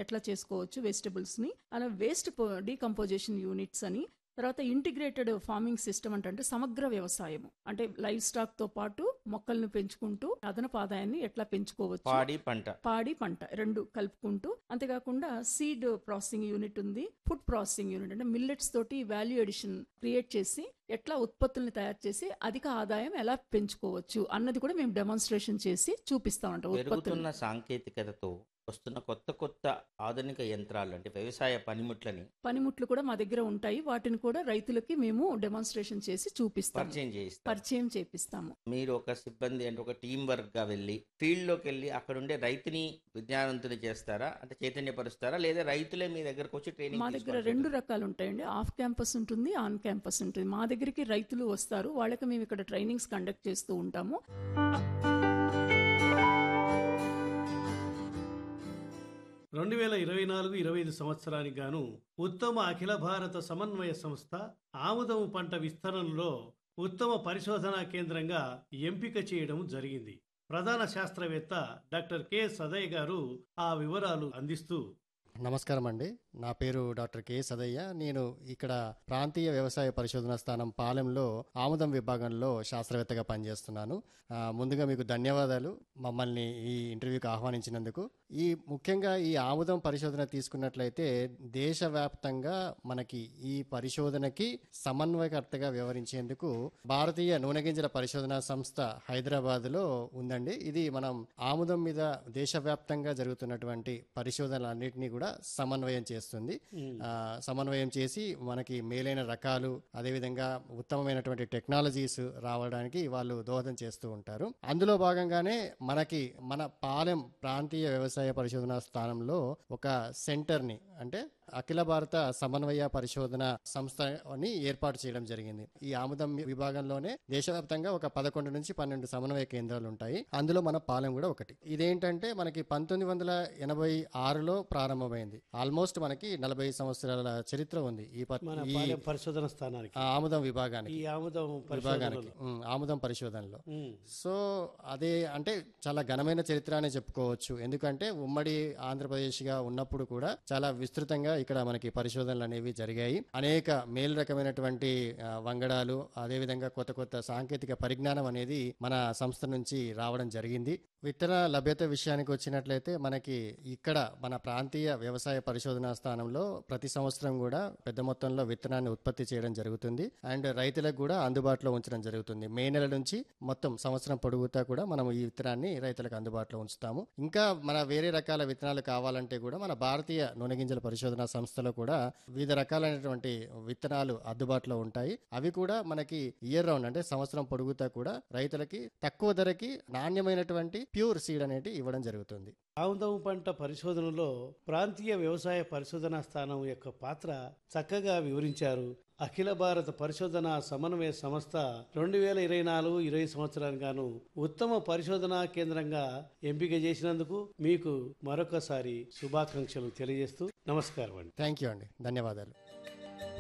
ఎట్లా చేసుకోవచ్చు వెజిటబుల్స్ ని అలా వేస్ట్ డీకంపోజిషన్ యూనిట్స్ అని తర్వాత ఇంటిగ్రేటెడ్ ఫార్మింగ్ సిస్టమ్ అంటే సమగ్ర వ్యవసాయం అంటే లైవ్ స్టాక్ తో పాటు మొక్కలను పెంచుకుంటూ అదనపు ఆదాయాన్ని ఎట్లా పెంచుకోవచ్చు పాడి పంట పాడి పంట రెండు కలుపుకుంటూ అంతేకాకుండా సీడ్ ప్రాసెసింగ్ యూనిట్ ఉంది ఫుడ్ ప్రాసెసింగ్ యూనిట్ అంటే మిల్లెట్స్ తోటి వాల్యూ ఎడిషన్ క్రియేట్ చేసి ఎట్లా ఉత్పత్తుల్ని తయారు చేసి అధిక ఆదాయం ఎలా పెంచుకోవచ్చు అన్నది కూడా మేము డెమాన్స్ట్రేషన్ చేసి చూపిస్తామంట ఉత్పత్తులు పెరుగుతున్న సాంకేతికతతో వస్తున్న కొత్త కొత్త ఆధునిక యంత్రాలు అంటే వ్యవసాయ పనిముట్లని పనిముట్లు కూడా మా దగ్గర ఉంటాయి వాటిని కూడా రైతులకి మేము డెమాన్స్ట్రేషన్ చేసి చూపిస్తాము పరిచయం చేయిస్తారు పరిచయం చేపిస్తాము మీరు ఒక సిబ్బంది అంటే ఒక టీం వర్క్ గా వెళ్ళి ఫీల్డ్ లోకి వెళ్ళి అక్కడ ఉండే రైతుని విజ్ఞానవంతుని చేస్తారా అంటే చైతన్యపరుస్తారా లేదా రైతులే మీ దగ్గరకు వచ్చి ట్రైనింగ్ మా దగ్గర రెండు రకాలు ఉంటాయండి ఆఫ్ క్యాంపస్ ఉంటుంది ఆన్ క్యాంపస్ ఉంటుంది మా దగ్గరికి రైతులు వస్తారు వాళ్ళకి మేము ఇక్కడ ట్రైనింగ్స్ కండక్ట్ చేస్తూ ఉంటాము రెండు వేల ఇరవై నాలుగు ఇరవై ఐదు సంవత్సరానికి గాను ఉత్తమ అఖిల భారత సమన్వయ సంస్థ ఆముదము పంట విస్తరణలో ఉత్తమ పరిశోధనా కేంద్రంగా ఎంపిక చేయడం జరిగింది ప్రధాన శాస్త్రవేత్త డాక్టర్ కె సదయ్ గారు ఆ వివరాలు అందిస్తూ నమస్కారం అండి నా పేరు డాక్టర్ కె సదయ్య నేను ఇక్కడ ప్రాంతీయ వ్యవసాయ పరిశోధన స్థానం పాలెంలో ఆముదం విభాగంలో శాస్త్రవేత్తగా పనిచేస్తున్నాను ఆ, ముందుగా మీకు ధన్యవాదాలు మమ్మల్ని ఈ ఇంటర్వ్యూకి ఆహ్వానించినందుకు ఈ ముఖ్యంగా ఈ ఆముదం పరిశోధన తీసుకున్నట్లయితే దేశవ్యాప్తంగా మనకి ఈ పరిశోధనకి సమన్వయకర్తగా వ్యవహరించేందుకు భారతీయ నూనె గింజల పరిశోధన సంస్థ హైదరాబాద్లో ఉందండి ఇది మనం ఆముదం మీద దేశవ్యాప్తంగా జరుగుతున్నటువంటి పరిశోధనలన్నింటినీ కూడా సమన్వయం చేస్తుంది ఆ, సమన్వయం చేసి మనకి మేలైన రకాలు అదేవిధంగా ఉత్తమమైనటువంటి టెక్నాలజీస్ రావడానికి వాళ్ళు దోహదం చేస్తూ ఉంటారు అందులో భాగంగానే మనకి మన పాలెం ప్రాంతీయ వ్యవసాయ పరిశోధన స్థానంలో ఒక సెంటర్ని అంటే అఖిల భారత సమన్వయ పరిశోధన సంస్థని ఏర్పాటు చేయడం జరిగింది ఈ ఆముదం విభాగంలోనే దేశవ్యాప్తంగా ఒక పదకొండు నుంచి పన్నెండు సమన్వయ కేంద్రాలు ఉంటాయి అందులో మన పాలెం కూడా ఒకటి ఇదేంటంటే మనకి పంతొమ్మిది వందల ఎనభై ఆరులో ప్రారంభమైంది ఆల్మోస్ట్ మనకి నలభై సంవత్సరాల చరిత్ర ఉంది ఈ ప- మన ఈ పాలెం పరిశోధన స్థానానికి ఆ ఆముదం విభాగానికి ఈ ఆముదం విభాగానికి పరిశోధనలో ఉమ్, ఆముదం పరిశోధనలో ఉమ్, సో అదే అంటే చాలా ఘనమైన చరిత్ర అనే చెప్పుకోవచ్చు ఎందుకంటే ఉమ్మడి ఆంధ్రప్రదేశ్గా ఉన్నప్పుడు కూడా చాలా విస్తృతంగా ఇక్కడ మనకి పరిశోధనలు అనేవి జరిగాయి అనేక మేలు రకమైనటువంటి ఆ, వంగడాలు అదేవిధంగా కొత్త కొత్త సాంకేతిక పరిజ్ఞానం అనేది మన సంస్థ నుంచి రావడం జరిగింది విత్తన లభ్యత విషయానికి వచ్చినట్లయితే మనకి ఇక్కడ మన ప్రాంతీయ వ్యవసాయ పరిశోధనా స్థానంలో ప్రతి సంవత్సరం కూడా పెద్ద మొత్తంలో విత్తనాన్ని ఉత్పత్తి చేయడం జరుగుతుంది అండ్ రైతులకు కూడా అందుబాటులో ఉంచడం జరుగుతుంది మే నెల నుంచి మొత్తం సంవత్సరం పొడుగుతా కూడా మనం ఈ విత్తనాన్ని రైతులకు అందుబాటులో ఉంచుతాము ఇంకా మన వేరే రకాల విత్తనాలు కావాలంటే కూడా మన భారతీయ నూనె గింజల పరిశోధన సంస్థలో కూడా వివిధ రకాలైనటువంటి విత్తనాలు అందుబాటులో ఉంటాయి అవి కూడా మనకి ఇయర్ రౌండ్ అంటే సంవత్సరం పొడుగుతా కూడా రైతులకి తక్కువ ధరకి నాణ్యమైనటువంటి ప్యూర్ సీడ్ అనేది ఇవ్వడం జరుగుతుంది ఆముదం పంట పరిశోధనలో ప్రాంతీయ వ్యవసాయ పరిశోధనా స్థానం యొక్క పాత్ర చక్కగా వివరించారు అఖిల భారత పరిశోధన సమన్వయ సంస్థ రెండు వేల ఇరవై నాలుగు ఇరవై సంవత్సరానికి గాను ఉత్తమ పరిశోధనా కేంద్రంగా ఎంపిక చేసినందుకు మీకు మరొకసారి శుభాకాంక్షలు తెలియజేస్తూ నమస్కారం అండి థ్యాంక్ యూ అండి ధన్యవాదాలు